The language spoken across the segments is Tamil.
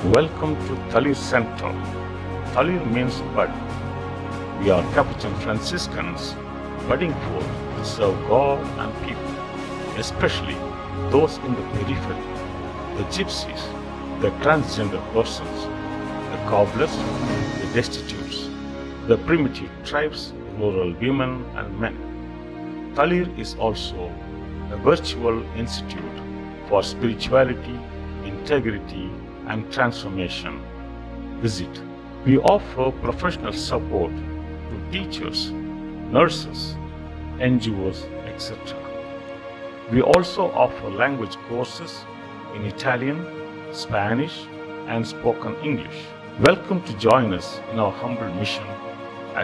Welcome to Talir Center. Talir means bud. We are Capuchin Franciscans budding forth to serve God and people, especially those in the periphery, the gypsies, the transgender persons, the cobblers, the destitutes, the primitive tribes, rural women and men. Talir is also a virtual institute for spirituality, integrity, and transformation. Visit. We offer professional support to teachers, nurses, NGOs, etc. We also offer language courses in Italian, Spanish, and spoken English. Welcome to join us in our humble mission at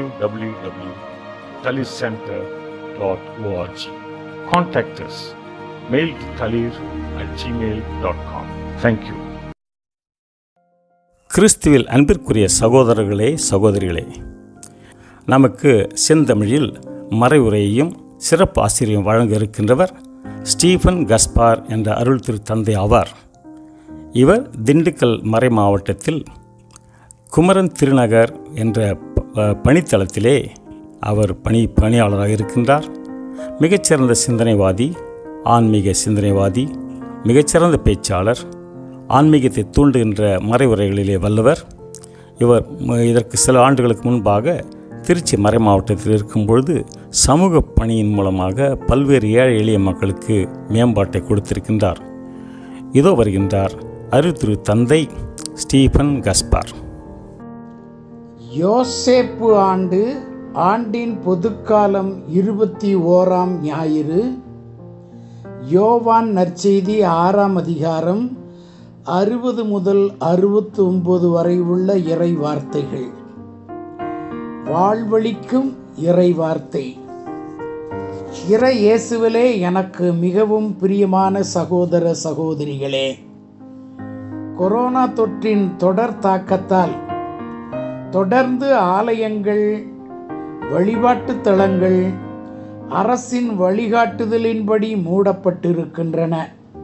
www.talicenter.org. Contact us. Mail to talir at gmail.com. Thank you. கிறிஸ்துவில் அன்பிற்குரிய சகோதரர்களே சகோதரிகளே நமக்கு செந்தமிழில் மறைவுரையையும் சிறப்பு ஆசிரியம் வழங்க இருக்கின்றவர் ஸ்டீஃபன் கஸ்பார் என்ற அருள் திரு தந்தை ஆவார் இவர் திண்டுக்கல் மறை மாவட்டத்தில் குமரன் திருநகர் என்ற ப- பணித்தளத்திலே அவர் பணி பணியாளராக இருக்கின்றார் மிகச்சிறந்த சிந்தனைவாதி ஆன்மீக சிந்தனைவாதி மிகச்சிறந்த பேச்சாளர் ஆன்மீகத்தை தூண்டுகின்ற மறைவுரைகளிலே வல்லவர் இவர் ம- இதற்கு சில ஆண்டுகளுக்கு முன்பாக திருச்சி மறை மாவட்டத்தில் இருக்கும் பொழுது சமூக பணியின் மூலமாக பல்வேறு ஏழை எளிய மக்களுக்கு மேம்பாட்டை கொடுத்திருக்கின்றார் இதோ வருகின்றார் அருள் திரு தந்தை ஸ்டீபன் கஸ்பார் யோசேப்பு ஆண்டு ஆண்டின் பொதுக்காலம் இருபத்தி ஓராம் ஞாயிறு யோவான் நற்செய்தி ஆறாம் அதிகாரம் அறுபது முதல் அறுபத்தி ஒன்பது வரை உள்ள இறை வார்த்தைகள் வாழ்வழிக்கும் இறை வார்த்தை இறை இயேசுவிலே எனக்கு மிகவும் பிரியமான சகோதர சகோதரிகளே கொரோனா தொற்றின் தொடர் தாக்கத்தால் தொடர்ந்து ஆலயங்கள் வழிபாட்டு தலங்கள் அரசின் வழிகாட்டுதலின்படி மூடப்பட்டிருக்கின்றன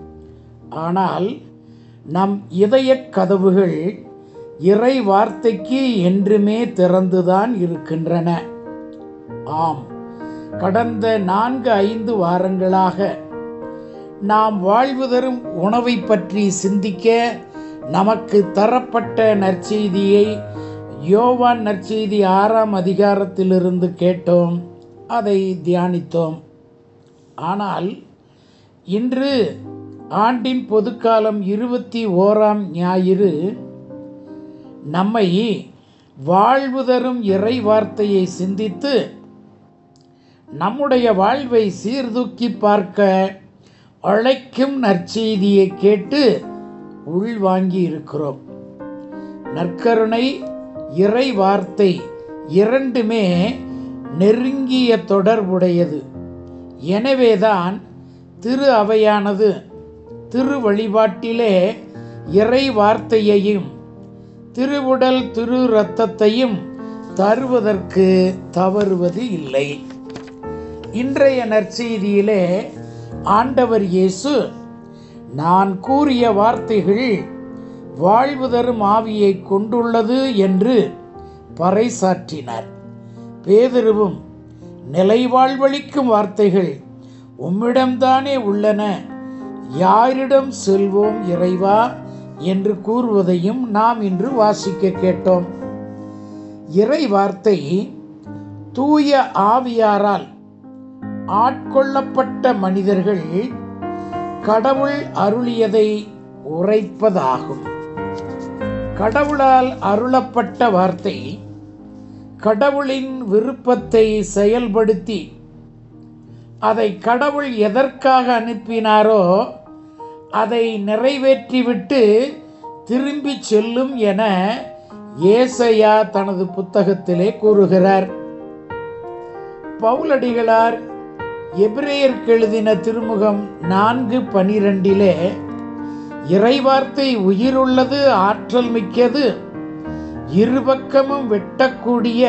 ஆனால் நம் இதயக் கதவுகள் இறை வார்த்தைக்கு என்றுமே திறந்துதான் இருக்கின்றன ஆம் கடந்த நான்கு ஐந்து வாரங்களாக நாம் வாழ்வு தரும் உணவை பற்றி சிந்திக்க நமக்கு தரப்பட்ட நற்செய்தியை யோவான் நற்செய்தி ஆறாம் அதிகாரத்திலிருந்து கேட்டோம் அதை தியானித்தோம் ஆனால் இன்று ஆண்டின் பொதுக்காலம் இருபத்தி ஓராம் ஞாயிறு நம்மை வாழ்வு தரும் இறை வார்த்தையை சிந்தித்து நம்முடைய வாழ்வை சீர்தூக்கி பார்க்க அழைக்கும் நற்செய்தியை கேட்டு உள்வாங்கி இருக்கிறோம் நற்கருணை இறை வார்த்தை இரண்டுமே நெருங்கிய தொடர்புடையது எனவேதான் திரு அவையானது திரு வழிபாட்டிலே இறை வார்த்தையையும் திருவுடல் திரு இரத்தத்தையும் தருவதற்கு தவறுவது இல்லை இன்றைய நற்செய்தியிலே ஆண்டவர் இயேசு நான் கூறிய வார்த்தைகள் வாழ்வு தரும் ஆவியை கொண்டுள்ளது என்று பறைசாற்றினார் பேதுருவும் நிலை வாழ்வழிக்கும் வார்த்தைகள் உம்மிடம்தானே உள்ளன யாரிடம் செல்வோம் இறைவா என்று கூறுவதையும் நாம் இன்று வாசிக்க கேட்டோம் இறை வார்த்தை தூய ஆவியாரால் ஆட்கொள்ளப்பட்ட மனிதர்கள் கடவுள் அருளியதை உரைப்பதாகும் கடவுளால் அருளப்பட்ட வார்த்தை கடவுளின் விருப்பத்தை செயல்படுத்தி அதை கடவுள் எதற்காக அனுப்பினாரோ அதை நிறைவேற்றிவிட்டு திரும்பி செல்லும் என ஏசையா தனது புத்தகத்திலே கூறுகிறார் பவுலடிகளார் எபிரேயருக்கு எழுதின திருமுகம் நான்கு பனிரெண்டிலே இறைவார்த்தை உயிருள்ளது ஆற்றல் மிக்கது இருபக்கமும் வெட்டக்கூடிய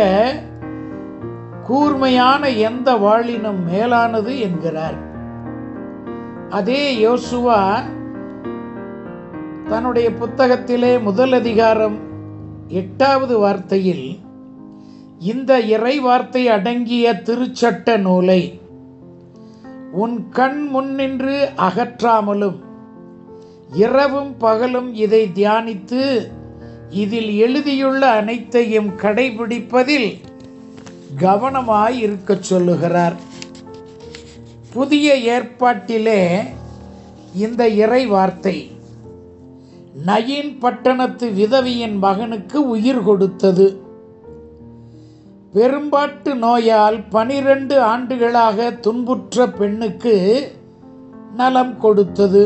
கூர்மையான எந்த வாளினும் மேலானது என்கிறார் அதே யோசுவா தன்னுடைய புத்தகத்திலே முதல் அதிகாரம் எட்டாவது வார்த்தையில் இந்த இறை வார்த்தை அடங்கிய திருச்சட்ட நூலை உன் கண் முன்னின்று அகற்றாமலும் இரவும் பகலும் இதை தியானித்து இதில் எழுதியுள்ள அனைத்தையும் கடைபிடிப்பதில் கவனமாய் இருக்கச் சொல்லுகிறார் புதிய ஏற்பாட்டிலே இந்த இறை வார்த்தை நயின் பட்டணத்து விதவியின் மகனுக்கு உயிர் கொடுத்தது பெரும்பாட்டு நோயால் பனிரெண்டு ஆண்டுகளாக துன்புற்ற பெண்ணுக்கு நலம் கொடுத்தது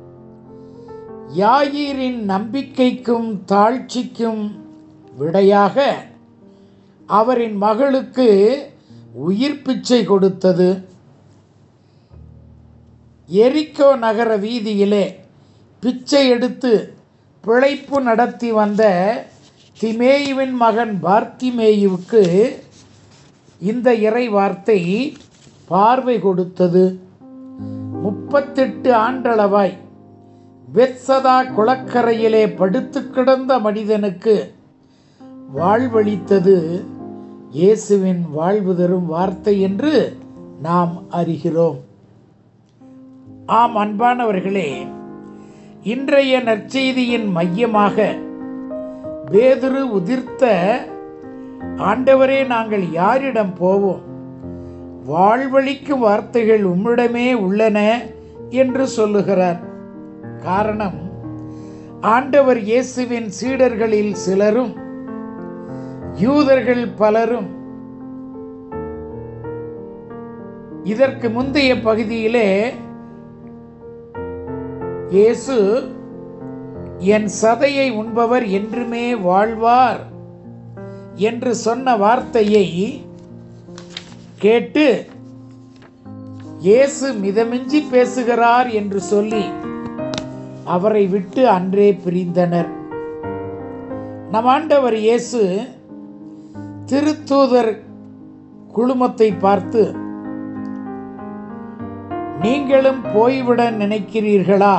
யாயிரின் நம்பிக்கைக்கும் தாழ்ச்சிக்கும் விடையாக அவரின் மகளுக்கு உயிர் பிச்சை கொடுத்தது எரிக்கோ நகர வீதியிலே பிச்சை எடுத்து பிழைப்பு நடத்தி வந்த திமேயுவின் மகன் பார்த்திமேயுவுக்கு இந்த இறை வார்த்தை பார்வை கொடுத்தது முப்பத்தெட்டு ஆண்டளவாய் பெத்சதா குளக்கரையிலே படுத்து கிடந்த மனிதனுக்கு வாழ்வளித்தது இயேசுவின் வாழ்வு தரும் வார்த்தை என்று நாம் அறிகிறோம் ஆம் அன்பானவர்களே இன்றைய நற்செய்தியின் மையமாக பேதுரு உதிர்த்த ஆண்டவரே நாங்கள் யாரிடம் போவோம் வாழ்வழிக்கும் வார்த்தைகள் உம்மிடமே உள்ளன என்று சொல்லுகிறார் காரணம் ஆண்டவர் இயேசுவின் சீடர்களில் சிலரும் யூதர்கள் பலரும் இதற்கு முந்தைய பகுதியிலே இயேசு என் சதையை உண்பவர் என்றுமே வாழ்வார் என்று சொன்ன வார்த்தையை கேட்டு இயேசு மிதமிஞ்சி பேசுகிறார் என்று சொல்லி அவரை விட்டு அன்றே பிரிந்தனர் நம் ஆண்டவர் இயேசு திருத்தூதர் குழுமத்தை பார்த்து நீங்களும் போய்விட நினைக்கிறீர்களா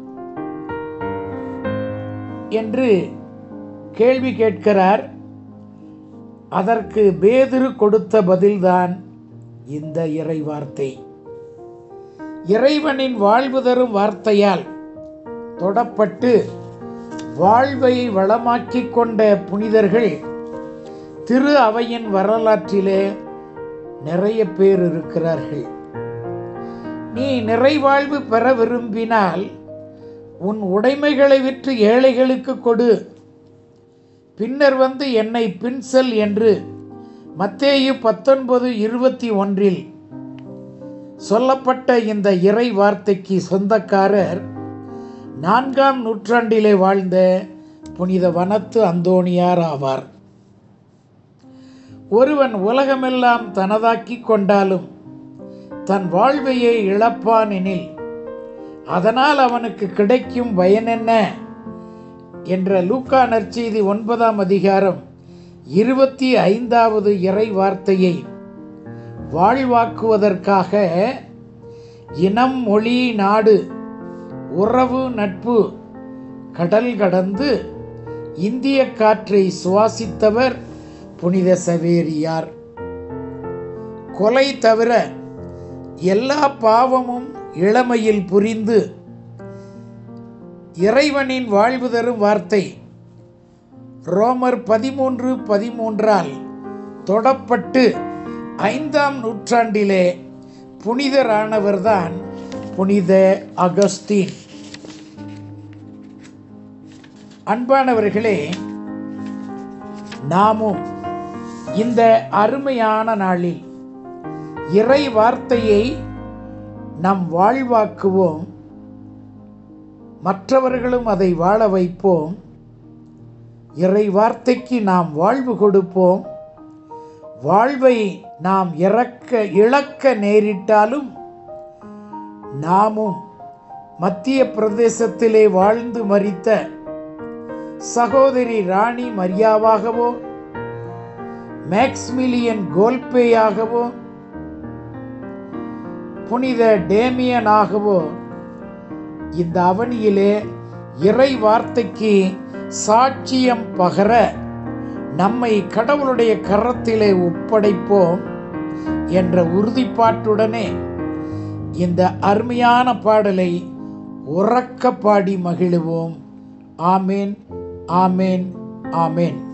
என்று கேள்வி கேட்கிறார் அதற்கு பேதுரு கொடுத்த பதில்தான் இந்த இறை வார்த்தை இறைவனின் வாழ்வு தரும் வார்த்தையால் தொடப்பட்டு வாழ்வை வளமாக்கிக் கொண்ட புனிதர்கள் திரு அவையின் வரலாற்றிலே நிறைய பேர் இருக்கிறார்கள் நீ நிறைவாழ்வு பெற விரும்பினால் உன் உடைமைகளை விற்று ஏழைகளுக்கு கொடு பின்னர் வந்து என்னை பின்செல் என்று மத்தேயு பத்தொன்பது இருபத்தி ஒன்றில் சொல்லப்பட்ட இந்த இறை வார்த்தைக்கு சொந்தக்காரர் நான்காம் நூற்றாண்டிலே வாழ்ந்த புனித வனத்து அந்தோணியார் ஆவார் ஒருவன் உலகமெல்லாம் தனதாக்கி கொண்டாலும் தன் வாழ்வையே இழப்பான் எனில் அதனால் அவனுக்கு கிடைக்கும் பயனென்ன என்ற லூக்கா நற்செய்தி ஒன்பதாம் அதிகாரம் இருபத்தி ஐந்தாவது இறை வார்த்தையை வாழ்வாக்குவதற்காக இனம் மொழி நாடு உறவு நட்பு கடல் கடந்து இந்திய காற்றை சுவாசித்தவர் புனித சவேரியார் கொலை தவிர எல்லா பாவமும் இளமையில் புரிந்து இறைவனின் வாழ்வு தரும் வார்த்தை ரோமர் பதிமூன்று பதிமூன்றால் தொடப்பட்டு ஐந்தாம் நூற்றாண்டிலே புனிதரானவர்தான் புனித அகஸ்தீன் அன்பானவர்களே நாமும் இந்த அருமையான நாளில் இறை வார்த்தையை நம் வாழ்வாக்குவோம் மற்றவர்களும் அதை வாழ வைப்போம் இறை வார்த்தைக்கு நாம் வாழ்வு கொடுப்போம் வாழ்வை நாம் இறக்க இழக்க நேரிட்டாலும் நாமும் மத்திய பிரதேசத்திலே வாழ்ந்து மரித்த சகோதரி ராணி மரியாவாகவோ மேக்ஸ்மிலியன் கோல்பேயாகவோ புனித டேமியனாகவோ இந்த அவனியிலே இறை வார்த்தைக்கு சாட்சியம் பகர நம்மை கடவுளுடைய கரத்திலே ஒப்படைப்போம் என்ற உறுதிப்பாட்டுடனே இந்த அருமையான பாடலை உறக்க பாடி மகிழுவோம் ஆமேன் ஆமேன் ஆமேன்